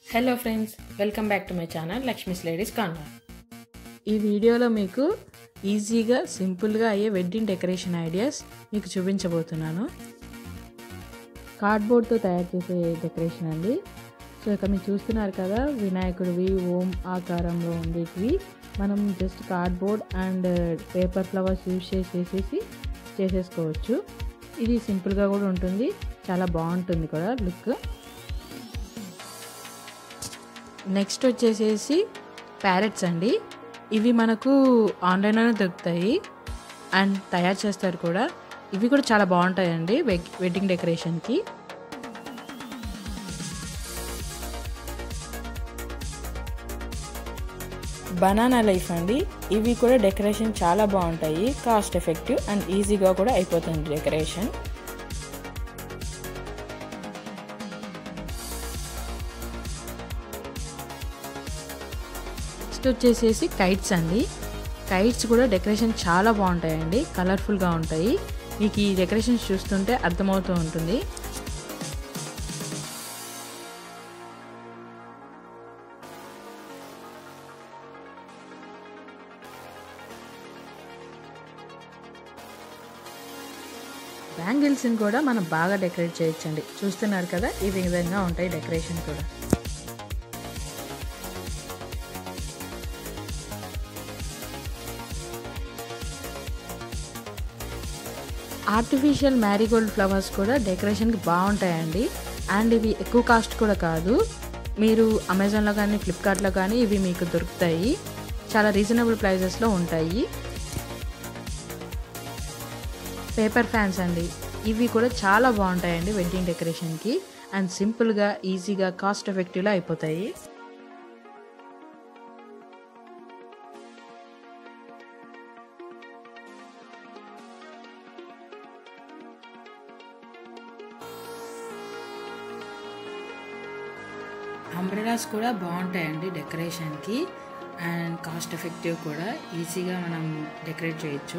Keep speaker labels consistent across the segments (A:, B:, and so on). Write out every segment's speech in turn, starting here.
A: hello friends welcome back to my channel Lakshmi's ladies corner
B: ఈ వీడియోలో మీకు ఈజీగా సింపుల్గా అయ్యే వెడ్డింగ్ డెకరేషన్ ఐడియాస్ మీకు చూపించబోతున్నాను కార్డ్బోర్డ్తో తయారు చేసే డెకరేషన్ అండి సో ఇక్కడ మీరు చూస్తున్నారు కదా వినాయకుడివి ఓం ఆకారంలో ఉండేటివి మనం just cardboard and paper flowers use చేసేసి చేసేసుకోవచ్చు ఇది సింపుల్గా కూడా ఉంటుంది చాలా బాగుంటుంది కూడా లుక్ నెక్స్ట్ వచ్చేసేసి ప్యారెట్స్ అండి ఇవి మనకు ఆన్లైన్లోనే దొరుకుతాయి అండ్ తయారు చేస్తారు కూడా ఇవి కూడా చాలా బాగుంటాయండి వెడ్డింగ్ డెకరేషన్కి బనానా లైఫ్ అండి ఇవి కూడా డెకరేషన్ చాలా బాగుంటాయి కాస్ట్ ఎఫెక్టివ్ అండ్ ఈజీగా కూడా అయిపోతుంది డెకరేషన్ నెక్స్ట్ వచ్చేసేసి కైట్స్ అండి కైట్స్ కూడా డెకరేషన్ చాలా బాగుంటాయండి కలర్ఫుల్గా ఉంటాయి మీకు ఈ డెకరేషన్స్ చూస్తుంటే అర్థమవుతూ ఉంటుంది బ్యాంగిల్స్ని కూడా మనం బాగా డెకరేట్ చేయొచ్చండి చూస్తున్నారు కదా ఈ విధంగా ఉంటాయి డెకరేషన్ కూడా ఆర్టిఫిషియల్ మ్యారీగోల్డ్ ఫ్లవర్స్ కూడా డెకరేషన్కి బాగుంటాయండి అండ్ ఇవి ఎక్కువ కాస్ట్ కూడా కాదు మీరు అమెజాన్లో కానీ ఫ్లిప్కార్ట్లో కానీ ఇవి మీకు దొరుకుతాయి చాలా రీజనబుల్ ప్రైజెస్లో ఉంటాయి పేపర్ ఫ్యాన్స్ అండి ఇవి కూడా చాలా బాగుంటాయండి వెడ్డింగ్ డెకరేషన్కి అండ్ సింపుల్గా ఈజీగా కాస్ట్ ఎఫెక్టివ్లో అయిపోతాయి అంబ్రెలాస్ కూడా బాగుంటాయండి డెకరేషన్కి అండ్ కాస్ట్ ఎఫెక్టివ్ కూడా ఈజీగా మనం డెకరేట్ చేయొచ్చు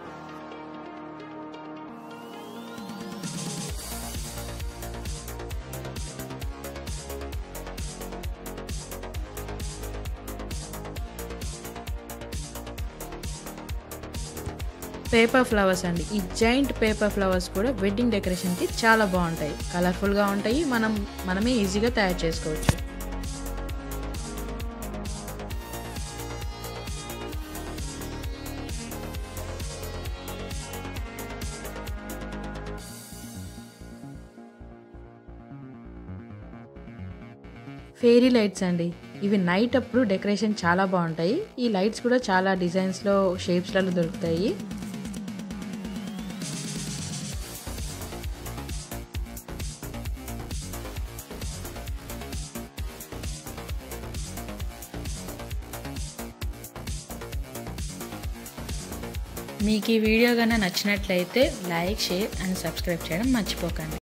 B: పేపర్ ఫ్లవర్స్ అండి ఈ జైంట్ పేపర్ ఫ్లవర్స్ కూడా వెడ్డింగ్ డెకరేషన్కి చాలా బాగుంటాయి కలర్ఫుల్గా ఉంటాయి మనం మనమే ఈజీగా తయారు చేసుకోవచ్చు ఫేరీ లైట్స్ అండి ఇవి నైట్ అప్పుడు డెకరేషన్ చాలా బాగుంటాయి ఈ లైట్స్ కూడా చాలా డిజైన్స్లో షేప్స్లలో దొరుకుతాయి మీకు ఈ వీడియో కన్నా నచ్చినట్లయితే లైక్ షేర్ అండ్ సబ్స్క్రైబ్ చేయడం మర్చిపోకండి